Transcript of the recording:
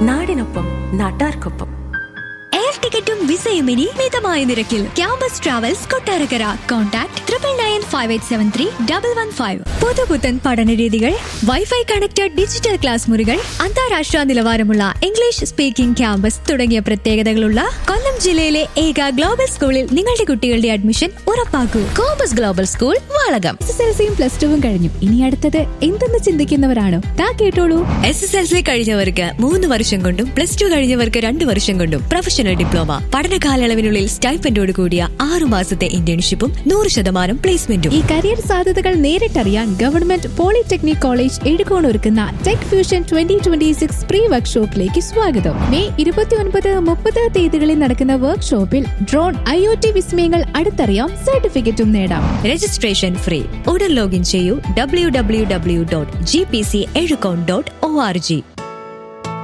നാടിനൊപ്പം നാട്ടാർക്കൊപ്പം എയർ ടിക്കറ്റും വിസയും ഇനി മിതമായ നിരക്കിൽ campus travels Kottarakkara contact triple nine five eight seven three double one five പുതുപുത്തൻ പഠന രീതികൾ വൈഫൈ കണക്റ്റഡ് ഡിജിറ്റൽ ക്ലാസ് മുറികൾ അന്താരാഷ്ട്ര നിലവാരമുള്ള ഇംഗ്ലീഷ് സ്പീക്കിംഗ് ക്യാമ്പസ് തുടങ്ങിയ പ്രത്യേകതകളുള്ള കൊല്ലം ജില്ലയിലെ ഏക ഗ്ലോബൽ സ്കൂളിൽ നിങ്ങളുടെ കുട്ടികളുടെ അഡ്മിഷൻ ഉറപ്പാക്കൂ compass global school Valakam S S L സിയും പ്ലസ് ടുവും കഴിഞ്ഞു ഇനി അടുത്തത് എന്തെന്ന് ചിന്തിക്കുന്നവരാണോ താ കേട്ടോളൂ എസ് എസ് എൽ സി കഴിഞ്ഞവർക്ക് മൂന്ന് വർഷം കൊണ്ടും പ്ലസ് ടു കഴിഞ്ഞവർക്ക് രണ്ട് വർഷം കൊണ്ടും പ്രൊഫഷണൽ ഡിപ്ലോമ പഠന കാലയളവിനുള്ളിൽ സ്റ്റൈപ്പൻഡോട് കൂടിയ ആറു മാസത്തെ ഇന്റേൺഷിപ്പും നൂറ് ശതമാനം പ്ലേസ്മെന്റും ഈ കരിയർ സാധ്യതകൾ നേരിട്ടറിയാൻ ഗവൺമെന്റ് പോളിടെക്നിക് കോളേജ് എഴുകോൺ ഒരുക്കുന്ന tech fusion twenty twenty six pre വർക്ക്ഷോപ്പിലേക്ക് സ്വാഗതം മെയ് ഇരുപത്തിയൊൻപത് മുപ്പത് തീയതികളിൽ നടക്കുന്ന വർക്ക്ഷോപ്പിൽ ഡ്രോൺ ഐ ഒ ടി വിസ്മയങ്ങൾ അടുത്തറിയാം സർട്ടിഫിക്കറ്റും നേടാം രജിസ്ട്രേഷൻ ഫ്രീ ഉടൻ ലോഗിൻ ചെയ്യൂ W W W dot G P C Ezhukone dot O R G